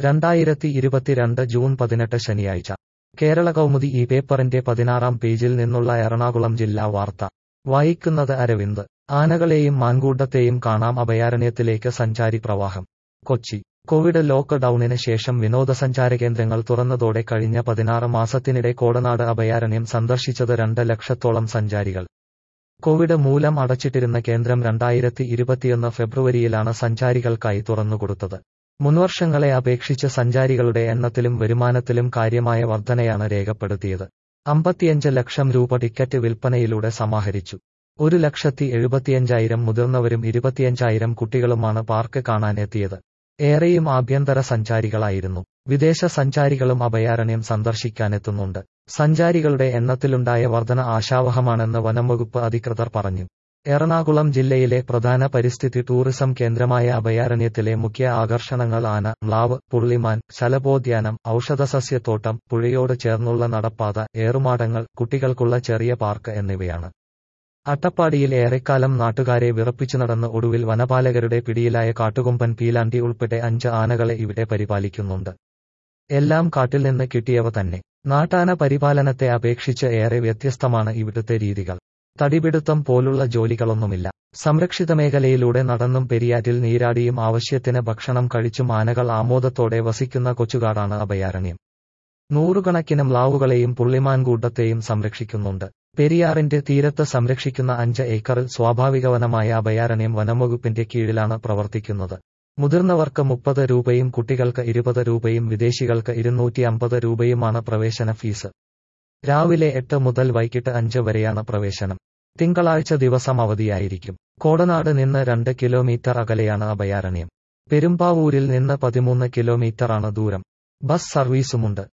രണ്ടായിരത്തി ഇരുപത്തിരണ്ട് ജൂൺ പതിനെട്ട് ശനിയാഴ്ച കേരള കൗമുദി ഈ പേപ്പറിന്റെ പതിനാറാം പേജിൽ നിന്നുള്ള എറണാകുളം ജില്ലാ വാർത്ത വായിക്കുന്നത് അരവിന്ദ് ആനകളെയും മാൻകൂട്ടത്തെയും കാണാം അഭയാരണ്യത്തിലേക്ക് സഞ്ചാരി പ്രവാഹം കൊച്ചി കോവിഡ് ലോക്ക് ഡൌണിന് ശേഷം വിനോദസഞ്ചാര കേന്ദ്രങ്ങൾ തുറന്നതോടെ കഴിഞ്ഞ പതിനാറ് മാസത്തിനിടെ കോടനാട് അഭയാരണ്യം സന്ദർശിച്ചത് രണ്ട് ലക്ഷത്തോളം സഞ്ചാരികൾ കോവിഡ് മൂലം അടച്ചിട്ടിരുന്ന കേന്ദ്രം രണ്ടായിരത്തി ഇരുപത്തിയൊന്ന് ഫെബ്രുവരിയിലാണ് സഞ്ചാരികൾക്കായി തുറന്നുകൊടുത്തത് മുൻവർഷങ്ങളെ അപേക്ഷിച്ച് സഞ്ചാരികളുടെ എണ്ണത്തിലും വരുമാനത്തിലും കാര്യമായ വർധനയാണ് രേഖപ്പെടുത്തിയത് അമ്പത്തിയഞ്ച് ലക്ഷം രൂപ ടിക്കറ്റ് വിൽപ്പനയിലൂടെ സമാഹരിച്ചു ഒരു ലക്ഷത്തി എഴുപത്തിയഞ്ചായിരം മുതിർന്നവരും ഇരുപത്തിയഞ്ചായിരം കുട്ടികളുമാണ് പാർക്ക് കാണാൻ എത്തിയത് ഏറെയും ആഭ്യന്തര സഞ്ചാരികളായിരുന്നു വിദേശ സഞ്ചാരികളും അഭയാരണ്യം സന്ദർശിക്കാനെത്തുന്നുണ്ട് സഞ്ചാരികളുടെ എണ്ണത്തിലുണ്ടായ വർധന ആശാവഹമാണെന്ന് വനംവകുപ്പ് അധികൃതർ പറഞ്ഞു എറണാകുളം ജില്ലയിലെ പ്രധാന പരിസ്ഥിതി ടൂറിസം കേന്ദ്രമായ അഭയാരണ്യത്തിലെ മുഖ്യ ആകർഷണങ്ങൾ ആന മ്ലാവ് പുള്ളിമാൻ ശലഭോദ്യാനം ഔഷധസസ്യത്തോട്ടം പുഴയോട് ചേർന്നുള്ള നടപ്പാത ഏറുമാടങ്ങൾ കുട്ടികൾക്കുള്ള ചെറിയ പാർക്ക് എന്നിവയാണ് അട്ടപ്പാടിയിൽ ഏറെക്കാലം നാട്ടുകാരെ വിറപ്പിച്ചു നടന്ന് ഒടുവിൽ വനപാലകരുടെ പിടിയിലായ കാട്ടുകൊമ്പൻ പീലാണ്ടി ഉൾപ്പെടെ അഞ്ച് ആനകളെ ഇവിടെ പരിപാലിക്കുന്നുണ്ട് എല്ലാം കാട്ടിൽ നിന്ന് കിട്ടിയവ തന്നെ നാട്ടാന പരിപാലനത്തെ അപേക്ഷിച്ച് ഏറെ വ്യത്യസ്തമാണ് ഇവിടുത്തെ രീതികൾ തടിപിടുത്തം പോലുള്ള ജോലികളൊന്നുമില്ല സംരക്ഷിത മേഖലയിലൂടെ നടന്നും പെരിയാറ്റിൽ നീരാടിയും ആവശ്യത്തിന് ഭക്ഷണം കഴിച്ചും ആനകൾ ആമോദത്തോടെ വസിക്കുന്ന കൊച്ചുകാടാണ് അഭയാരണ്യം നൂറുകണക്കിന് മ്ലാവുകളെയും പുള്ളിമാൻകൂട്ടത്തെയും സംരക്ഷിക്കുന്നുണ്ട് പെരിയാറിന്റെ തീരത്ത് സംരക്ഷിക്കുന്ന അഞ്ച് ഏക്കറിൽ സ്വാഭാവിക വനമായ അഭയാരണ്യം വനംവകുപ്പിന്റെ കീഴിലാണ് പ്രവർത്തിക്കുന്നത് മുതിർന്നവർക്ക് മുപ്പത് രൂപയും കുട്ടികൾക്ക് ഇരുപത് രൂപയും വിദേശികൾക്ക് ഇരുന്നൂറ്റി അമ്പത് രൂപയുമാണ് പ്രവേശന ഫീസ് രാവിലെ എട്ട് മുതൽ വൈകിട്ട് അഞ്ച് വരെയാണ് പ്രവേശനം തിങ്കളാഴ്ച ദിവസം അവധിയായിരിക്കും കോടനാട് നിന്ന് രണ്ട് കിലോമീറ്റർ അകലെയാണ് അഭയാരണ്യം പെരുമ്പാവൂരിൽ നിന്ന് പതിമൂന്ന് കിലോമീറ്ററാണ് ദൂരം ബസ് സർവീസുമുണ്ട്